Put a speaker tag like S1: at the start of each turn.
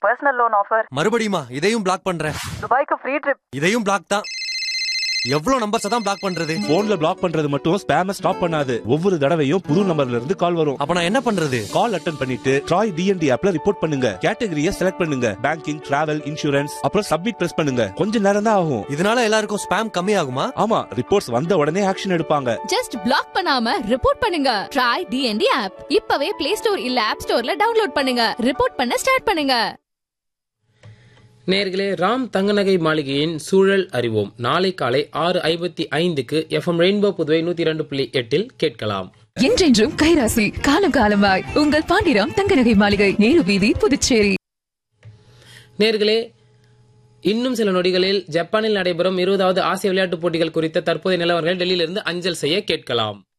S1: personal loan offer
S2: மறுபடியுமா இதையும் black பண்றேன்
S1: துபாய்க்கு ஃப்ரீ ட்ரிப்
S2: இதையும் பிளாக் தான் எவ்வளவு நம்பர்ஸ் தான் பிளாக் பண்றது
S3: போன்ல பிளாக் பண்றது மட்டும் ஸ்பேம ஸ்டாப் பண்ணாது ஒவ்வொரு தடவையும் புது நம்பர்ல இருந்து கால் வரும்
S2: அப்ப நான் என்ன பண்றது
S3: கால் அட்டன் பண்ணிட்டு ட்ராய் டிஎன்டி ஆப்ல ரிப்போர்ட் பண்ணுங்க கேட்டகரியை செலக்ட் பண்ணுங்க பேங்கிங் டிராவல் இன்சூரன்ஸ் அப்புறம் சப்மிட் பிரஸ் பண்ணுங்க கொஞ்ச நேரம் தான் ஆகும்
S2: இதனால எல்லாருக்கும் ஸ்பேம் கம்மி ஆகுமா
S3: ஆமா ரிப்போர்ட்ஸ் வந்த உடனே ஆக்ஷன் எடுப்பாங்க
S4: ஜஸ்ட் பிளாக் பண்ணாம ரிப்போர்ட் பண்ணுங்க ட்ரை டிஎன்டி ஆப் இப்பவே பிளே ஸ்டோர் இல்ல ஆப் ஸ்டோர்ல டவுன்லோட் பண்ணுங்க ரிப்போர்ட் பண்ண ஸ்டார்ட் பண்ணுங்க
S5: நேர்களே ராம் தங்கநகை மாளிகையின் சூழல் அறிவோம் நாளை காலை ஆறு ஐம்பத்தி ஐந்துக்கு எஃப்எம் ரெயின்போ புதுவை நூத்தி இரண்டு புள்ளி எட்டில் கேட்கலாம்
S6: என்றென்றும் கைராசி காலம் காலமாய் உங்கள் பாண்டிராம் தங்கநகை மாளிகை நேரு வீதி புதுச்சேரி
S5: நேர்களே இன்னும் சில நொடிகளில் ஜப்பானில் நடைபெறும் இருபதாவது ஆசிய விளையாட்டுப் போட்டிகள் குறித்த தற்போதைய நிலவரங்களை டெல்லியிலிருந்து அஞ்சல் செய்ய கேட்கலாம்